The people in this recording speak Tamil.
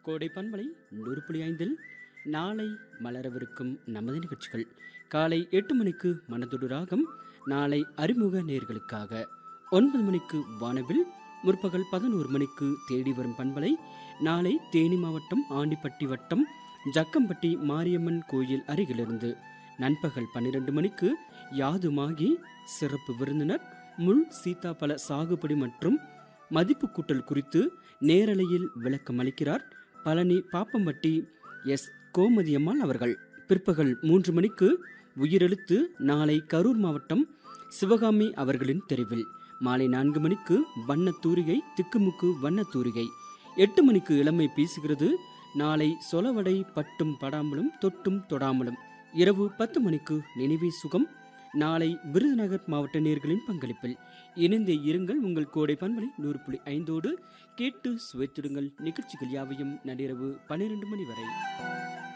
கோடை பண்பலை நூறு புள்ளி ஐந்தில் நாளை மலரவிருக்கும் நமது நிகழ்ச்சிகள் காலை எட்டு மணிக்கு மனதொடு ராகம் நாளை அறிமுக நேர்களுக்காக ஒன்பது மணிக்கு வானவில் முற்பகல் பதினோரு மணிக்கு தேடி வரும் பண்பலை நாளை தேனி மாவட்டம் ஆண்டிப்பட்டி வட்டம் ஜக்கம்பட்டி மாரியம்மன் கோயில் அருகிலிருந்து நண்பகல் பன்னிரண்டு மணிக்கு யாதுமாகி சிறப்பு விருந்தினர் முள் சீதாப்பழ சாகுபடி மற்றும் மதிப்பு கூட்டல் குறித்து நேரலையில் விளக்கம் அளிக்கிறார் பழனி பாப்பம்பட்டி எஸ் கோமதியம்மாள் அவர்கள் பிற்பகல் மூன்று மணிக்கு உயிரெழுத்து நாளை கரூர் மாவட்டம் சிவகாமி அவர்களின் தெருவில் மாலை நான்கு மணிக்கு வண்ண தூரிகை திக்குமுக்கு வண்ண தூரிகை எட்டு மணிக்கு இளமை பேசுகிறது நாளை சொலவடை பட்டும் படாமலும் தொட்டும் தொடாமலும் இரவு பத்து மணிக்கு நினைவே சுகம் நாளை விருதுநகர் மாவட்ட நேர்களின் பங்களிப்பில் இணைந்தே இருங்கள் உங்கள் கோடை பண்பலை நூறு புள்ளி ஐந்தோடு கேட்டு சுவைத்திடுங்கள் நிகழ்ச்சிகள் யாவையும் நள்ளிரவு பன்னிரண்டு மணி வரை